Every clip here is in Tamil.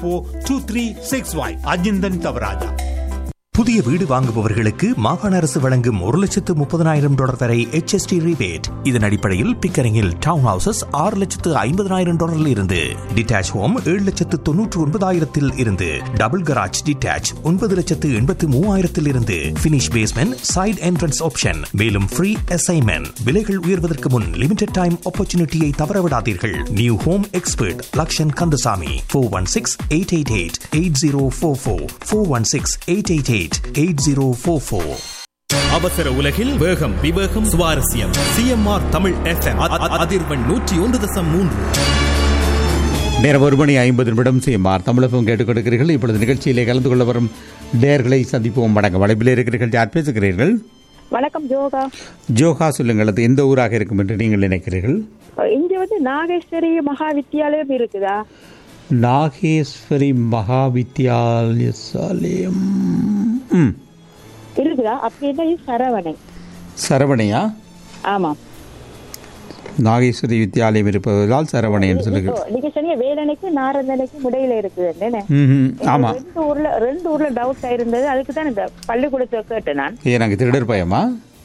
Four two three six five Ajinthan Thavaraja புதிய வீடு வாங்குபவர்களுக்கு மாகாண அரசு வழங்கும் ஒரு லட்சத்து முப்பதனாயிரம் டாலர் வரை HST rebate இதன் அடிப்படையில் பிக்கரிங்கில் டவுன் ஹவுசஸ் ஆறு லட்சத்து ஐம்பதனாயிரம் டாலரில் இருந்து டிட்டாச் ஹோம் ஏழு லட்சத்து தொன்னூற்று ஒன்பதாயிரத்தில் இருந்து டபுள் கராஜ் டிட்டாச் ஒன்பது லட்சத்து எண்பத்து மூவாயிரத்தில் இருந்து finish basement side entrance option மேலும் ஃப்ரீ அசைன்மெண்ட் விலைகள் உயர்வதற்கு முன் லிமிடெட் டைம் ஆப்பர்ச்சுனிட்டியை தவறவிடாதீர்கள் new home expert Lakshan Kandasamy four one six eight eight eight eight zero four four four one six eight eight eight eight zero four four அவசர உலகில் வேகம் விவேகம் சுவாரஸ்யம் சிஎம்ஆர் தமிழ் எஃப்எம் அதிர்வெண் நூற்றி ஒன்று தசம் மூன்று நேரம் ஒரு மணி ஐம்பது நிமிடம் செய்யுமார் தமிழகம் கேட்டுக் கொடுக்கிறீர்கள் இப்பொழுது நிகழ்ச்சியிலே கலந்து கொள்ள வரும் நேர்களை சந்திப்போம் வணக்கம் வலைப்பில் இருக்கிறீர்கள் யார் பேசுகிறீர்கள் வணக்கம் ஜோகா ஜோகா சொல்லுங்கள் அது எந்த ஊராக இருக்கும் என்று நீங்கள் நினைக்கிறீர்கள் இங்க வந்து நாகேஸ்வரி மகா வித்தியாலயம் இருக்குதா நாகேஸ்வரி மகா வித்யாலயம் ம் இருக்குதா அப்படின்னா இது சரவணை சரவணையா ஆமாம் நாகேஸ்வரி வித்யாலயம் இருப்பதால் சரவணை என்று சொல்லுங்கள் ஓ, நீங்க சொன்னீங்க வேலனைக்கு நாரந்தனைக்கு முடியல இருக்குது என்ன ம் ஆமாம் ரெண்டு ஊர்ல ரெண்டு ஊர்ல டவுட் இருந்தது அதுக்கு தான் இந்த பள்ளிக்கூடத்தை கேட்டேன் நான் ஏன் நாங்கள் திருடர் பயமா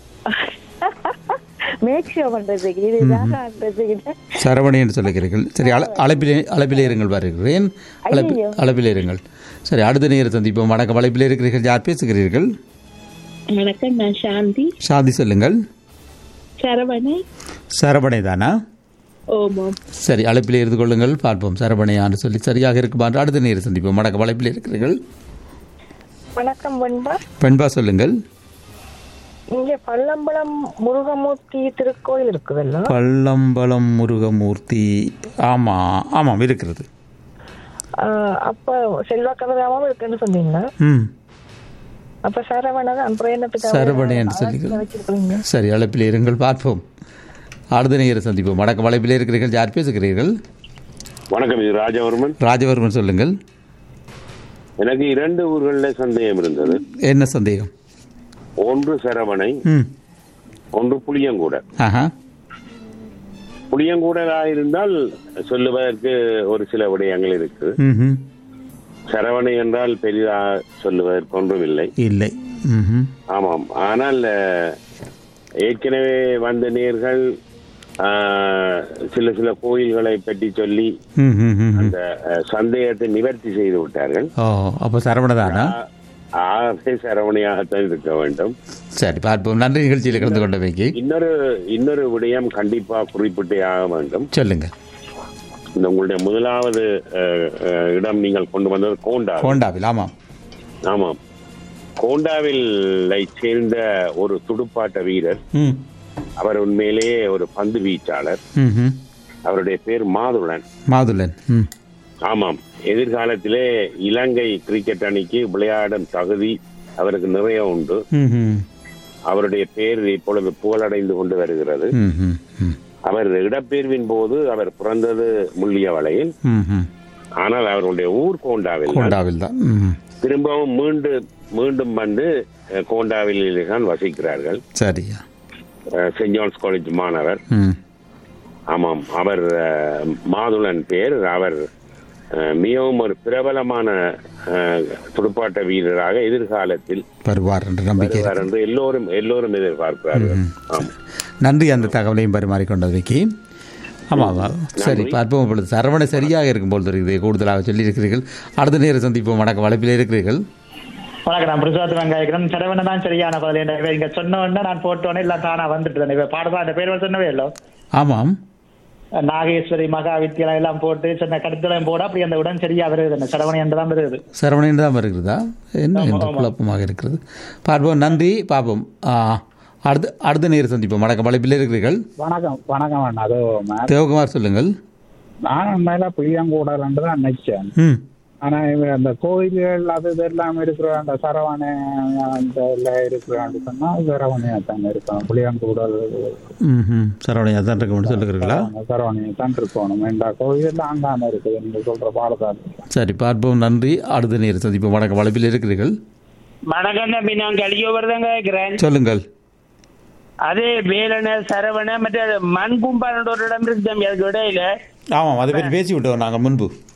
மேக் ஷோ பண்றதுக்கு இது பண்றதுக்கு சரவணை என்று சொல்லுகிறீர்கள் சரி அல அழைப்பிலே அழைப்பிலே இருங்கள் வருகிறேன் அழைப்பு ஐயையோ. அழைப்பிலே இருங்கள் சரி அடுத்த நேரம் சந்திப்போம் வணக்கம் அழைப்பிலே இருக்கிறீர்கள் யார் பேசுகிறீர்கள் வணக்கம் நான் சாந்தி சாந்தி சொல்லுங்கள் சரவணை சரவணை தானா ஓமம் சரி அழைப்பிலே இருந்து கொள்ளுங்கள் பார்ப்போம் சரவணையான்னு சொல்லி சரியாக இருக்குமாறு அடுத்த நேரம் சந்திப்போம் வணக்கம் அழைப்பிலே இருக்கிறீர்கள் வணக்கம் பண்பா பெண்பா சொல்லுங்கள் இங்க பள்ளம்பலம் முருகமூர்த்தி திருக்கோயில் இருக்குதல்ல பள்ளம்பலம் முருகமூர்த்தி ஆமாம் ஆமாம் இருக்கிறது அப்ப செல்வா கனகாவும் இருக்குன்னு சொன்னீங்க ம் அப்ப சரவண தான் பிரயணத்துக்கு சரவணை என்று சொல்லுங்கள் வச்சிருக்கீங்க சரி அழைப்பிலே இருங்கள் பார்ப்போம் அடுத்த நேரம் சந்திப்போம் வணக்கம் அழைப்பிலே இருக்கிறீர்கள் யார் பேசுகிறீர்கள் வணக்கம் இது ராஜவர்மன் ராஜவர்மன் சொல்லுங்கள் எனக்கு இரண்டு ஊர்களில் சந்தேகம் இருந்தது என்ன சந்தேகம் ஒன்று சரவணை ம் ஒன்று புளியங்கூட ஆஹா புளியங்கூடலா இருந்தால் சொல்லுவதற்கு ஒரு சில விடயங்கள் இருக்கு ம் சரவணை என்றால் பெரிதா சொல்லுவதற்கு ஒன்றும் இல்லை இல்லை ம் ஆமாம் ஆனால் அஹ், ஏற்கனவே வந்த நேர்கள் ஆஹ், சில சில கோயில்களை பற்றி சொல்லி ம் ம் ம் அந்த அஹ், சந்தேகத்தை நிவர்த்தி செய்து விட்டார்கள் ஓ அப்போ சரவணதானா ஆகவே சரவணையாகத்தான் இருக்க வேண்டும் சரி பார்ப்போம் நன்றி நிகழ்ச்சியில் கலந்து கொண்டவைக்கு இன்னொரு இன்னொரு விடயம் கண்டிப்பா குறிப்பிட்டே ஆக வேண்டும் சொல்லுங்க இந்த உங்களுடைய முதலாவது அஹ், அஹ், இடம் நீங்கள் கொண்டு வந்தது கோண்டா கோண்டாவில் ஆமாம் ஆமாம் கோண்டாவில் சேர்ந்த ஒரு துடுப்பாட்ட வீரர் ம் அவர் உண்மையிலேயே ஒரு பந்து வீச்சாளர் ம் ம் அவருடைய பேர் மாதுளன் மாதுளன் ம் ஆமாம் எதிர்காலத்திலே இலங்கை கிரிக்கெட் அணிக்கு விளையாடும் தகுதி அவருக்கு நிறைய உண்டு ம் ம் அவருடைய பேர் இப்பொழுது புகழடைந்து கொண்டு வருகிறது ம் ம் ம் அவர் இடப்பெயர்வின் போது அவர் பிறந்தது முள்ளியவளையில் ம் ம் ஆனால் அவருடைய ஊர் கோண்டாவில் தான். கோண்டாவில் தான் ம் திரும்பவும் மீண்டும் மீண்டும் வந்து அஹ், கோண்டாவில் தான் வசிக்கிறார்கள் சரியா அஹ், செயின்ட் ஜான்ஸ் காலேஜ் மாணவர் ம் ஆமாம் அவர் அஹ், மாதுளன் பேர் அவர் அஹ், மிகவும் ஒரு பிரபலமான அஹ், துடுப்பாட்ட வீரராக எதிர்காலத்தில் வருவார் என்ற நம்பிக்கை வருவார் என்று எல்லோரும் எல்லோரும் எதிர்பார்க்கிறார்கள் ஆமாம் நன்றி அந்த தகவலையும் பரிமாறிக்கொண்டவைக்கு ஆமாம் ஆமாம் சரி பார்ப்போம் இப்பொழுது சரவணை சரியாக இருக்கும் போல் தெரியுது கூடுதலாக சொல்லியிருக்கிறீர்கள் அடுத்த நேரம் சந்திப்போம் வணக்கம் வளைப்பில் இருக்கிறீர்கள் வணக்கம் நான் பிரசாத் வெங்காயக்கிறேன் சரவண தான் சரியான பதில் என்ன இவ இங்க சொன்ன உடனே நான் போட்ட உடனே எல்லாம் தானா வந்துட்டு இவ பாடசாலை பேர் சொன்னவே இல்லை ஆமாம் நாகேஸ்வரி மகா வித்யாலயம் எல்லாம் போட்டு சின்ன கடுத்தலையும் போட அப்படி அந்த உடன் சரியா வருது என்ன சரவணி என்று தான் வருது சரவணன் தான் வருகிறதா என்ன என்ற குழப்பமாக இருக்கிறது பார்ப்போம் நன்றி பார்ப்போம் ஆ, அடுத்த அடுத்த நேரம் சந்திப்போம் வணக்கம் வளைப்பில் இருக்கிறீர்கள் வணக்கம் வணக்கம் அண்ணா அதோ ம- தேவகுமார் சொல்லுங்கள் நான் மேல புளியங்கூடலன்று தான் நினைச்சேன் ம் ஆனா இவ அந்த கோயில்கள் அது இது எல்லாம் இருக்கிற அந்த சரவணை அந்த எல்லாம் இருக்கிறான்னு சொன்னா சரவணையா தான் இருக்கும் புளியங்கூடல் ம் ம் சரவணையா தான் இருக்க சொல்லுகிறீர்களா சரவணையா தான் இருக்கணும் இந்த கோயில் எல்லாம் அங்காம இருக்குது நீங்க சொல்ற பாடதான் சரி பார்ப்போம் நன்றி அடுத்த நேரம் சந்திப்போம் வணக்கம் வளைப்பில் இருக்கிறீர்கள் வணக்கம் தம்பி நான் கலியோவர்தான் கேட்கிறேன் சொல்லுங்கள் அது வேலன சரவண மற்ற மண் கும்பான ஒரு இடம் இருக்கு தம்பி அதுக்கு இடையில ஆமாம் அதை பற்றி பேசி விட்டோம் நாங்கள் முன்பு